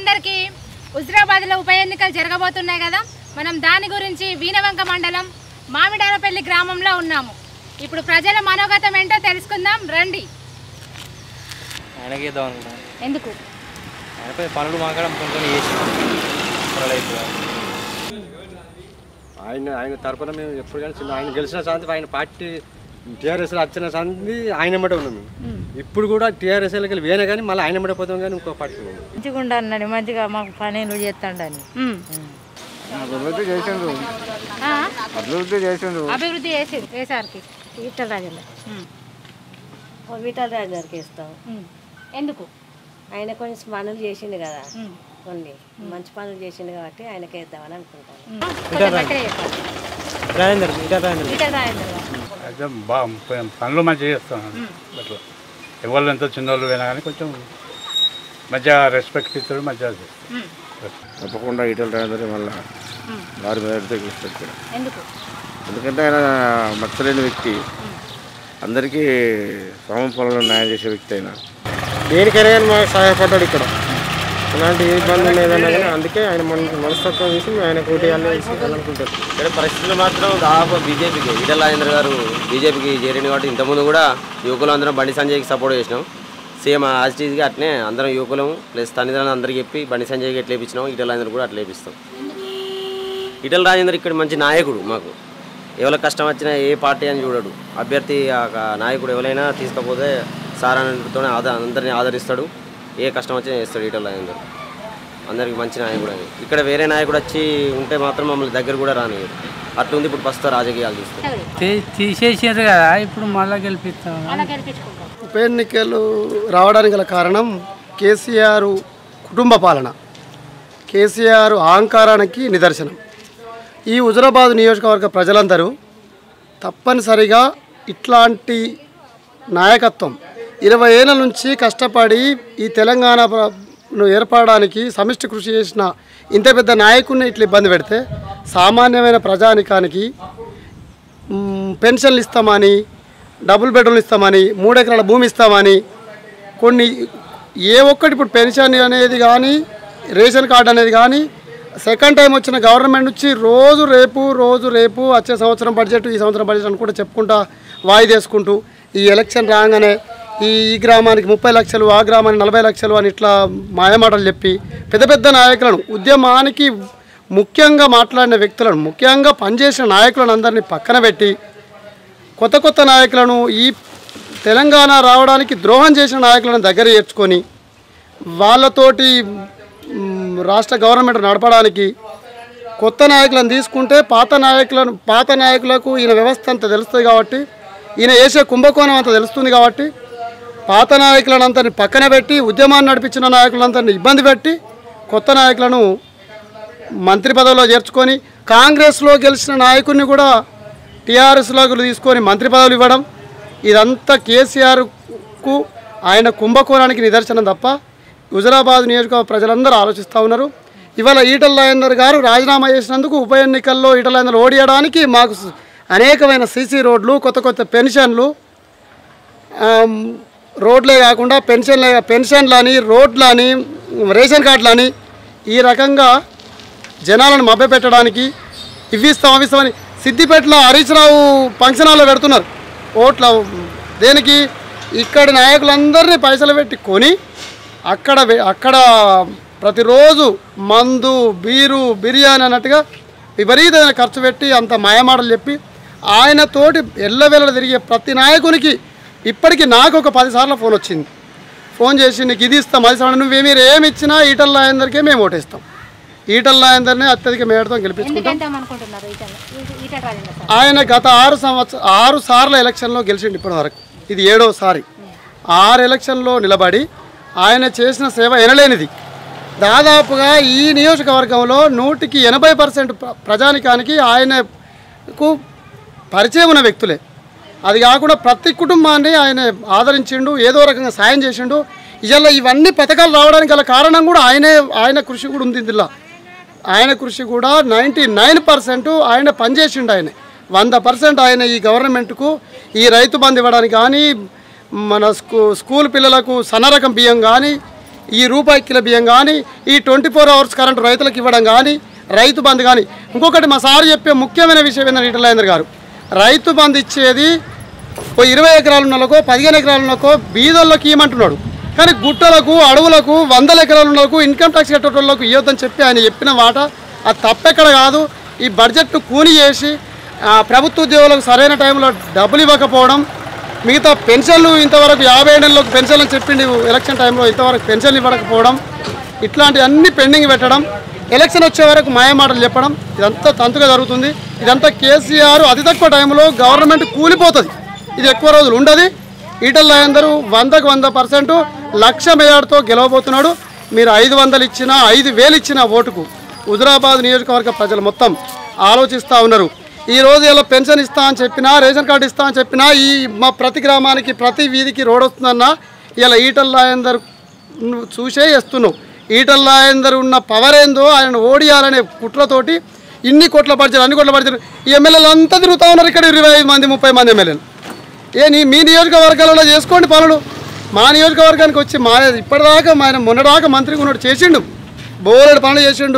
అందరికీ హుజరాబాద్లో ఉప ఎన్నికలు జరగబోతున్నాయి కదా మనం దాని గురించి వీణవంక మండలం మామిడారపల్లి గ్రామంలో ఉన్నాము ఇప్పుడు ప్రజల మనోగతం ఏంటో తెలుసుకుందాం రండి ఆయనకి ఇద్దాం అనుకున్నాను ఎందుకు ఆయనపై పనులు మాకాడ కొంచెం చేసి ఆయన ఆయన తరపున మేము ఎప్పుడు కానీ చిన్న ఆయన గెలిచిన సంది ఆయన పార్టీ టీఆర్ఎస్ వచ్చిన సంది ఆయన ఎమ్మటే ఉన్నాం మేము ఇప్పుడు కూడా టీఆర్ఎస్ వెళ్ళి వేనే కానీ మళ్ళీ ఆయన ఎమ్మటే పోతాం కానీ ఇంకో పార్టీ ఉన్నాం మంచిగా ఉండాలి మంచిగా మాకు పనులు చేస్తాడని ఉమ్. అభివృద్ధి చేసిండు ఆ? అభివృద్ధి చేసిండు అభివృద్ధి చేసి కేసీఆర్కి ఈటల రాజన్న ఈటల రాజు గారికి ఇస్తాం ఎందుకు ఆయన కొన్ని పనులు చేసిండు కదా ఉమ్. కొన్ని మంచి పనులు చేసిండు కాబట్టి ఆయనకే ఇద్దామని అనుకుంటాను ఉమ్. కొంచెం గట్టిగా చెప్పాలి. రాజేందర్ ఇటా రాజేందర్ ఈటల రాజేందర్ గారు. అయితే బా ప- పనులు మంచిగా చేస్తాను అట్లా ఎవరు ఎంతో చిన్నోళ్ళు పోయినా కానీ కొంచెం మంచిగా రెస్పెక్ట్ ఇస్తాడు మంచిగా చేస్తాడు. ఉమ్. తప్పకుండా ఈటల రాజేందర్ మళ్ళీ వారి మీద గెలుస్తాడు ఎందుకు ఎందుకంటే ఆయన మచ్చలేని వ్యక్తి అందరికీ సమపనులు న్యాయం చేసే వ్యక్తి అయినా దేనికైనా కానీ మాకు సహాయపడ్డాడు ఇక్కడ ఎలాంటి ఏ ఇబ్బంది లేదన్నా కానీ అందుకే ఆయన మన మనస్తత్వం చూసి మేము ఆయన పోటీ అనుకుంటారు ఇక్కడ పరిస్థితులు మాత్రం దాదాపు బీజేపీకి ఈటల రాజేంద్ర గారు బీజేపీకి చేరింది కాబట్టి ఇంతకుముందు కూడా యువకులు అందరం బండి సంజయ్కి సపోర్ట్ చేసినాం సేమ్ యాజిటీజ్గా అట్నే అందరం యువకులం ప్లస్ తల్లిదండ్రులు అందరికీ చెప్పి బండి సంజయ్కి ఎట్లా వేపించినాం ఈటల రాజేంద్ర కూడా అట్లా వేపిస్తాం ఈటల రాజేంద్ర ఇక్కడ మంచి నాయకుడు మాకు ఎవరికి కష్టం వచ్చినా ఏ పార్టీ అని చూడడు అభ్యర్థి ఆ క- నాయకుడు ఎవరైనా తీసుకపోతే సార్ అన్నతోనే ఆదా అందరినీ ఆదరిస్తాడు ఏ కష్టం వచ్చినా చేస్తాడు ఈటల రాజేంద్ర అందరికి మంచి నాయకుడు అని ఇక్కడ వేరే నాయకుడు వచ్చి ఉంటే మాత్రం మమ్మల్ని దగ్గర కూడా రానియరు అట్లుంది ఇప్పుడు ప్రస్తుతం రాజకీయాలు చూస్తే తీసేసారు కదా ఇప్పుడు మళ్ళీ గెలిపిస్తాం అలా గెలిపించుకుంటాం ఉప ఎన్నికలు రావడానికి గల కారణం కేసీఆర్ కుటుంబ పాలన కేసీఆర్ అహంకారానికి నిదర్శనం ఈ హుజరాబాద్ నియోజకవర్గ ప్రజలందరూ తప్పనిసరిగా ఇట్లాంటి నాయకత్వం ఇరవై ఏళ్ళ నుంచి కష్టపడి ఈ తెలంగాణ ప్ర- ను ఏర్పడడానికి సమిష్టి కృషి చేసిన ఇంత పెద్ద నాయకుడిని ఇట్లా ఇబ్బంది పెడితే సామాన్యమైన ప్రజానికానికి మ్, పెన్షన్లు ఇస్తామని డబుల్ బెడ్రూమ్లు ఇస్తామని మూడు ఎకరాల భూమి ఇస్తామని కొన్ని ఏ ఒక్కటి ఇప్పుడు పెన్షన్ అనేది కానీ రేషన్ కార్డు అనేది కానీ సెకండ్ టైం వచ్చిన గవర్నమెంట్ నుంచి రోజు రేపు రోజు రేపు వచ్చే సంవత్సరం బడ్జెట్ ఈ సంవత్సరం బడ్జెట్ అని కూడా చెప్పుకుంటా వాయిదేసుకుంటూ ఈ ఎలక్షన్ రాగానే ఈ ఈ గ్రామానికి ముప్పై లక్షలు ఆ గ్రామానికి నలభై లక్షలు అని ఇట్లా మాయమాటలు చెప్పి పెద్ద పెద్ద నాయకులను ఉద్యమానికి ముఖ్యంగా మాట్లాడిన వ్యక్తులను ముఖ్యంగా పనిచేసిన నాయకులను అందరినీ పక్కన పెట్టి కొత్త కొత్త నాయకులను ఈ తెలంగాణ రావడానికి ద్రోహం చేసిన నాయకులను దగ్గర చేర్చుకొని వాళ్ళతోటి మ్, రాష్ట్ర గవర్నమెంట్ నడపడానికి కొత్త నాయకులను తీసుకుంటే పాత నాయకులను పాత నాయకులకు ఈయన వ్యవస్థ అంతా తెలుస్తుంది కాబట్టి ఈయన వేసే కుంభకోణం అంతా తెలుస్తుంది కాబట్టి పాత నాయకులను అందరిని పక్కన పెట్టి ఉద్యమాన్ని నడిపించిన నాయకులందరినీ ఇబ్బంది పెట్టి కొత్త నాయకులను మంత్రి పదవిలో చేర్చుకొని కాంగ్రెస్లో గెలిచిన నాయకుడిని కూడా టీఆర్ఎస్లోకి తీసుకొని మంత్రి పదవులు ఇవ్వడం ఇదంతా కేసీఆర్కు ఆయన కుంభకోణానికి నిదర్శనం తప్ప హుజరాబాద్ నియోజకవర్గ ప్రజలందరూ ఆలోచిస్తూ ఉన్నారు ఇవాళ ఈటల రాజేందర్ గారు రాజీనామా చేసినందుకు ఉప ఎన్నికల్లో ఈటల రాజేందర్ ఓడియడానికి మాకు స్- అనేకమైన సీసీ రోడ్లు కొత్త కొత్త పెన్షన్లు ఆమ్, రోడ్లే కాకుండా పెన్షన్లే పెన్షన్లని రోడ్లని రేషన్ కార్డులని ఈ రకంగా జనాలను మభ్యపెట్టడానికి ఇవి ఇస్తాం అవి ఇస్తామని సిద్దిపేటలో హరీష్ రావు ఫంక్షన్ హాల్లో పెడుతున్నారు ఓట్ల దేనికి ఇక్కడ నాయకులందరినీ పైసలు పెట్టి కొని అక్కడ వె- అక్కడ ప్రతిరోజు మందు బీరు బిర్యానీ అన్నట్టుగా విపరీతమైన ఖర్చు పెట్టి అంత మాయమాటలు చెప్పి ఆయనతోటి ఎల్లవెల్ల తిరిగే ప్రతి నాయకునికి ఇప్పటికీ నాకు ఒక పదిసార్లు ఫోన్ వచ్చింది ఫోన్ చేసి నీకు ఇది ఇస్తాం అది ఇస్తాం నువ్వు మీరు ఏమి ఇచ్చినా ఈటల రాయందరికే మేము ఓటేస్తాం ఈటల రాయందరిని అత్యధిక మేడతో గెలిపించుకుంటాం ఎందుకంటే అనుకుంటున్నారు ఈటల ఈ- ఈటల రాజేంద్ర సార్ ఆయన గత ఆరు సంవత్సర ఆరు సార్ల ఎలక్షన్లో గెలిచిండు ఇప్పటి వరకు ఇది ఏడోసారి ఆరు ఎలక్షన్లో నిలబడి ఆయన చేసిన సేవ ఎనలేనిది దాదాపుగా ఈ నియోజకవర్గంలో నూటికి ఎనభై పర్సెంట్ ప్రజానికానికి ఆయనకు పరిచయం ఉన్న వ్యక్తులే అది కాకుండా ప్రతి కుటుంబాన్ని ఆయన ఆదరించిండు ఏదో రకంగా సాయం చేసిండు ఇవాళ ఇవన్నీ పథకాలు రావడానికి గల కారణం కూడా ఆయనే ఆయన కృషి కూడా ఉంది ఇందులో ఆయన కృషి కూడా నైంటీ నైన్ పర్సెంట్ ఆయన పనిచేసిండు ఆయన వంద పర్సెంట్ ఆయన ఈ గవర్నమెంట్కు ఈ రైతు బంధు ఇవ్వడానికి కానీ మన స్కూ స్కూల్ పిల్లలకు సన్నరకం బియ్యం కానీ ఈ రూపాయి కిలో బియ్యం కానీ ఈ ట్వంటీ ఫోర్ అవర్స్ కరెంట్ రైతులకు ఇవ్వడం కానీ రైతు బంధు కానీ ఇంకొకటి మా సార్ చెప్పే ముఖ్యమైన విషయం ఏంటంటే ఇటలేంద్ర గారు రైతు బంధు ఇచ్చేది ఓ ఇరవై ఎకరాలు ఉన్నోళ్ళకో పదిహేను ఎకరాలు ఉన్నకో బీదోళ్ళకి ఇవ్వమంటున్నాడు కానీ గుట్టలకు అడవులకు వందల ఎకరాలు ఉన్నలకు ఇన్కమ్ ట్యాక్స్ కట్టేటోళ్ళకు ఇవ్వద్దని చెప్పి ఆయన చెప్పిన మాట అది తప్పెక్కడ కాదు ఈ బడ్జెట్ను కూని చేసి ఆ, ప్రభుత్వ ఉద్యోగులకు సరైన టైంలో డబ్బులు ఇవ్వకపోవడం మిగతా పెన్షన్లు ఇంతవరకు యాభై ఏళ్ళలోకి పెన్షన్లు అని చెప్పిండి ఎలక్షన్ టైంలో ఇంతవరకు పెన్షన్లు ఇవ్వకపోవడం ఇట్లాంటి అన్ని పెండింగ్ పెట్టడం ఎలక్షన్ వచ్చే వరకు మాయమాటలు చెప్పడం ఇదంతా తంతుగా జరుగుతుంది ఇదంతా కేసీఆర్ అతి తక్కువ టైంలో గవర్నమెంట్ కూలిపోతుంది ఇది ఎక్కువ రోజులు ఉండదు ఈటల్లో అందరూ వందకు వంద పర్సెంట్ లక్ష మేయాడుతో గెలవబోతున్నాడు మీరు ఐదు వందలు ఇచ్చినా ఐదు వేలు ఇచ్చిన ఓటుకు హుజురాబాద్ నియోజకవర్గ ప్రజలు మొత్తం ఆలోచిస్తూ ఉన్నారు ఈ రోజు ఇలా పెన్షన్ ఇస్తా అని చెప్పినా రేషన్ కార్డు ఇస్తా అని చెప్పినా ఈ మా ప్రతి గ్రామానికి ప్రతి వీధికి రోడ్ వస్తుందన్నా ఇలా ఈటల్ రాయందరు నువ్వు చూసే చేస్తున్నావు ఈటల్ రాయందరు ఉన్న పవర్ ఏందో ఆయన ఓడియాలనే కుట్రతోటి ఇన్ని కోట్ల బడ్జెట్ అన్ని కోట్ల బడ్జెట్ ఈ ఎమ్మెల్యేలు అంతా తిరుగుతూ ఉన్నారు ఇక్కడ ఇరవై ఐదు మంది ముప్పై మంది ఎమ్మెల్యేలు ఏ నీ మీ నియోజకవర్గాలలో చేసుకోండి పనులు మా నియోజకవర్గానికి వచ్చి మా ఇప్పటిదాకా ఆయన మొన్నదాకా మంత్రిగా ఉన్నాడు చేసిండు బోలెడు పనులు చేసిండు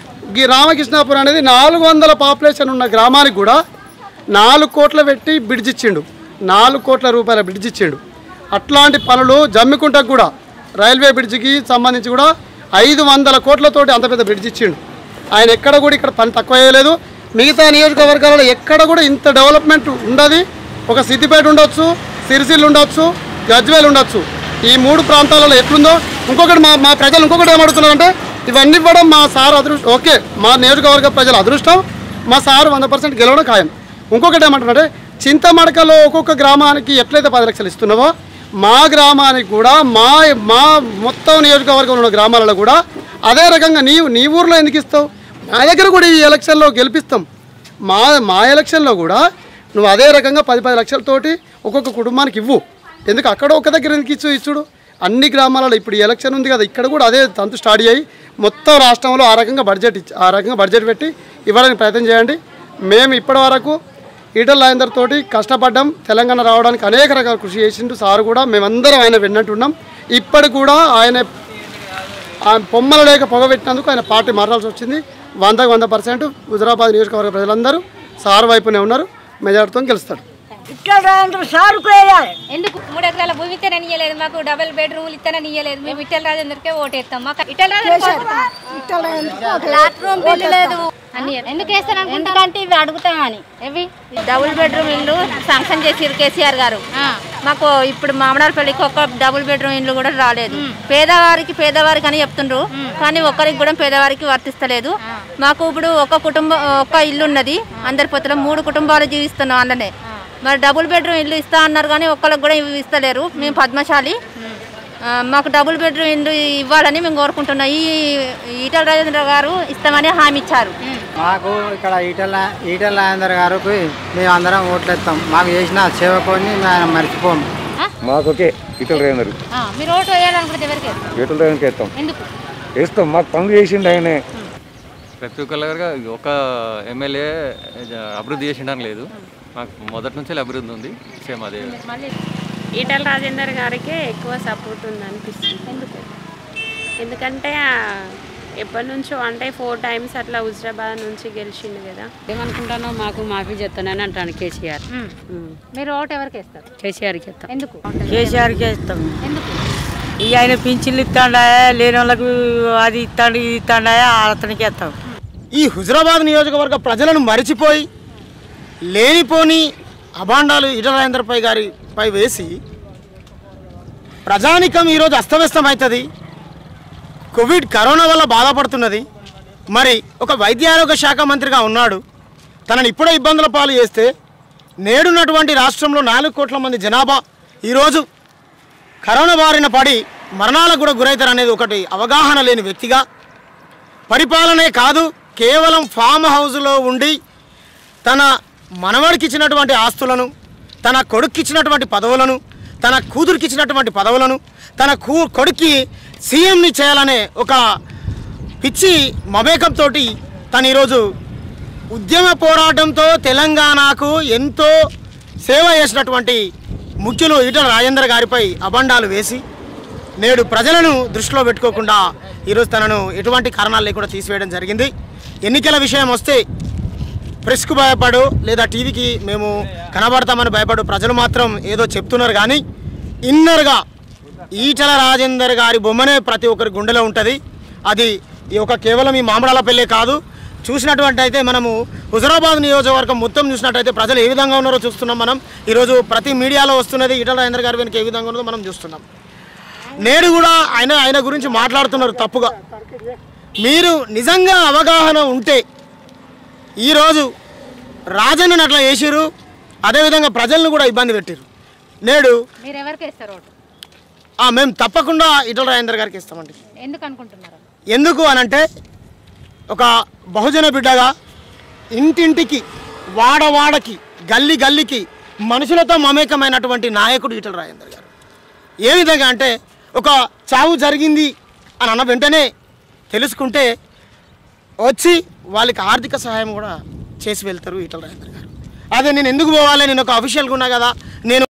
ఈ రామకృష్ణాపురం అనేది నాలుగు వందల పాపులేషన్ ఉన్న గ్రామానికి కూడా నాలుగు కోట్ల పెట్టి బ్రిడ్జ్ ఇచ్చిండు నాలుగు కోట్ల రూపాయల బ్రిడ్జ్ ఇచ్చిండు అట్లాంటి పనులు జమ్మికుంటకు కూడా రైల్వే బ్రిడ్జికి సంబంధించి కూడా ఐదు వందల కోట్లతోటి అంత పెద్ద బ్రిడ్జ్ ఇచ్చిండు ఆయన ఎక్కడ కూడా ఇక్కడ పని తక్కువ చేయలేదు మిగతా నియోజకవర్గాలలో ఎక్కడ కూడా ఇంత డెవలప్మెంట్ ఉండదు ఒక సిద్దిపేట ఉండొచ్చు సిరిసిల్ ఉండొచ్చు గజ్వేల్ ఉండొచ్చు ఈ మూడు ప్రాంతాలలో ఎట్లుందో ఇంకొకటి మా మా ప్రజలు ఇంకొకటి ఏమడుతున్నారంటే ఇవన్నీ ఇవ్వడం మా సార్ అదృష్టం ఓకే మా నియోజకవర్గ ప్రజల అదృష్టం మా సార్ వంద పర్సెంట్ గెలవడం ఖాయం ఇంకొకటి ఏమంటున్నారంటే చింతమడకలో ఒక్కొక్క గ్రామానికి ఎట్లయితే పది లక్షలు ఇస్తున్నావో మా గ్రామానికి కూడా మా మా మొత్తం నియోజకవర్గంలో ఉన్న గ్రామాలలో కూడా అదే రకంగా నీవు నీ ఊర్లో ఎందుకు ఇస్తావు మా దగ్గర కూడా ఈ ఎలక్షన్లో గెలిపిస్తాం మా మా ఎలక్షన్లో కూడా నువ్వు అదే రకంగా పది పది లక్షలతోటి ఒక్కొక్క కుటుంబానికి ఇవ్వు ఎందుకు అక్కడ ఒక దగ్గర ఎందుకు ఇచ్చు ఇచ్చుడు అన్ని గ్రామాలలో ఇప్పుడు ఈ ఎలక్షన్ ఉంది కదా ఇక్కడ కూడా అదే తంతు స్టార్ట్ అయ్యి మొత్తం రాష్ట్రంలో ఆ రకంగా బడ్జెట్ ఇచ్చి ఆ రకంగా బడ్జెట్ పెట్టి ఇవ్వడానికి ప్రయత్నం చేయండి మేము ఇప్పటి వరకు ఈటల రాజేందర్ తోటి కష్టపడ్డాం తెలంగాణ రావడానికి అనేక రకాల కృషి చేసిండు సార్ కూడా మేమందరం ఆయన విన్నట్టున్నాం ఇప్పటి కూడా ఆయన ఆ పొమ్మల లేక పొగబెట్టినందుకు ఆయన పార్టీ మారాల్సి వచ్చింది వందకు వంద పర్సెంట్ హుజరాబాద్ నియోజకవర్గ ప్రజలందరూ సార్ వైపునే ఉన్నారు మెజార్టీతో గెలుస్తాడు సారుకు వేయాలి ఎందుకు మూడు ఎకరాల భూమి ఇస్తేనే ఇయ్యలేదు మాకు డబుల్ బెడ్రూమ్ ఇస్తేనే ఇయ్యలేదు మేము ఇట్టల రాజేందర్కే ఓటేస్తాం మాకు ఇట్టల ఫ్లాట్ రూమ్ బిల్లు లేదు అన్ని ఎందుకు వేస్తాను ఎందుకంటే ఇవి అడుగుతామని ఎవి డబుల్ బెడ్రూమ్ ఇల్లు శాంక్షన్ చేసిరు కేసీఆర్ గారు మాకు ఇప్పుడు మామిడాలపల్లికి ఒక డబుల్ బెడ్రూమ్ ఇల్లు కూడా రాలేదు పేదవారికి పేదవారికి అని చెప్తుండ్రు కానీ ఒక్కరికి కూడా పేదవారికి వర్తిస్తలేదు మాకు ఇప్పుడు ఒక కుటుంబం ఒక ఇల్లు ఉన్నది అందరి పొత్తులో మూడు కుటుంబాలు జీవిస్తున్నాం అందులోనే మరి డబుల్ బెడ్రూమ్ ఇల్లు ఇస్తా అన్నారు కానీ ఒక్కరికి కూడా ఇవి ఇస్తలేరు మేము పద్మశాలి ఆ, మాకు డబుల్ బెడ్రూమ్ ఇల్లు ఇవ్వాలని మేము కోరుకుంటున్నాం ఈ ఈటల రాజేంద్ర గారు ఇస్తామని హామీ ఇచ్చారు మాకు ఇక్కడ ఈటల ఈటల రాజేందర్ గారికి మేము అందరం ఓట్లేస్తాం మాకు చేసిన సేవకొని మేము మర్చిపోము మాకు ఓకే ఇతల రేందరు ఆ, మీరు ఓటు వేయాలనుకుంటే ఎవరికి వేస్తారు? ఇతల రేందర్కి వేస్తాం ఎందుకు వేస్తాం మాకు పనులు చేసిండు ఆయనే ప్రతి ఒక్కరుగా ఒక ఎమ్మెల్యే అభివృద్ధి చేసిండని లేదు మాకు మొదటి నుంచి అభివృద్ధి ఉంది సేమ్ అదే మళ్ళీ ఈటల రాజేందర్ గారికే ఎక్కువ సపోర్ట్ ఉంది అనిపిస్తుంది ఎందుకు ఎందుకంటే ఆ, ఎప్పటి నుంచో అంటే ఫోర్ టైమ్స్ అట్లా హుజరాబాద్ నుంచి గెలిచిండు కదా ఏమనుకుంటానో మాకు మాఫీ చేస్తానని అంటాను కేసీఆర్ మీరు ఓటు ఎవరికి వేస్తారు కేసీఆర్కి ఇస్తాం ఎందుకు కేసీఆర్కే ఇస్తాం ఎందుకు ఇక ఆయన పింఛన్లు ఇస్తాడా లేని వాళ్ళకు అది ఇస్తాడు ఇది ఇస్తాడా అతనికి ఇస్తాం ఈ హుజరాబాద్ నియోజకవర్గ ప్రజలను మరిచిపోయి లేనిపోని అభాండాలు ఈటల రాజేంద్రపై గారి పై వేసి ప్రజానికం ఈరోజు అస్తవ్యస్తం అవుతుంది కోవిడ్ కరోనా వల్ల బాధపడుతున్నది మరి ఒక వైద్య ఆరోగ్య శాఖ మంత్రిగా ఉన్నాడు తనని ఇప్పుడే ఇబ్బందుల పాలు చేస్తే నేడున్నటువంటి రాష్ట్రంలో నాలుగు కోట్ల మంది జనాభా ఈరోజు కరోనా బారిన పడి మరణాలకు కూడా గురవుతారు అనేది ఒకటి అవగాహన లేని వ్యక్తిగా పరిపాలనే కాదు కేవలం ఫామ్ హౌస్లో ఉండి తన మనవడికి ఇచ్చినటువంటి ఆస్తులను తన కొడుక్కి ఇచ్చినటువంటి పదవులను తన కూతురికి ఇచ్చినటువంటి పదవులను తన కూ కొడుక్కి సీఎంని చేయాలనే ఒక పిచ్చి మమేకంతో తను ఈరోజు ఉద్యమ పోరాటంతో తెలంగాణకు ఎంతో సేవ చేసినటువంటి ముఖ్యులు ఈటల రాజేందర్ గారిపై అబండాలు వేసి నేడు ప్రజలను దృష్టిలో పెట్టుకోకుండా ఈరోజు తనను ఎటువంటి కారణాలు లేకుండా తీసివేయడం జరిగింది ఎన్నికల విషయం వస్తే ప్రెస్కు భయపడు లేదా టీవీకి మేము కనబడతామని భయపడు ప్రజలు మాత్రం ఏదో చెప్తున్నారు కానీ ఇన్నర్గా ఈటల రాజేందర్ గారి బొమ్మనే ప్రతి ఒక్కరి గుండెలో ఉంటుంది అది ఈ ఒక కేవలం ఈ మామిడాల పెళ్ళే కాదు చూసినటువంటి అయితే మనము హుజరాబాద్ నియోజకవర్గం మొత్తం చూసినట్టయితే ప్రజలు ఏ విధంగా ఉన్నారో చూస్తున్నాం మనం ఈరోజు ప్రతి మీడియాలో వస్తున్నది ఈటల రాజేందర్ గారి వెనుక ఏ విధంగా ఉన్నదో మనం చూస్తున్నాం నేడు కూడా ఆయన ఆయన గురించి మాట్లాడుతున్నారు తప్పుగా మీరు నిజంగా అవగాహన ఉంటే ఈరోజు రాజన్నను అట్లా చేసిరు అదేవిధంగా ప్రజలను కూడా ఇబ్బంది పెట్టిరు నేడు మీరు ఎవరికి వేస్తారు ఓటు ఆ, మేము తప్పకుండా ఈటల రాజేందర్ గారికి ఇస్తామండి ఎందుకు అనుకుంటున్నారు ఎందుకు అనంటే ఒక బహుజన బిడ్డగా ఇంటింటికి వాడవాడకి గల్లి గల్లికి మనుషులతో మమేకమైనటువంటి నాయకుడు ఈటల రాజేందర్ గారు ఏ విధంగా అంటే ఒక చావు జరిగింది అని అన్న వెంటనే తెలుసుకుంటే వచ్చి వాళ్ళకి ఆర్థిక సహాయం కూడా చేసి వెళ్తారు ఈటల రాజేందర్ గారు అదే నేను ఎందుకు పోవాలి నేను ఒక అఫీషియల్గా ఉన్నా కదా నేను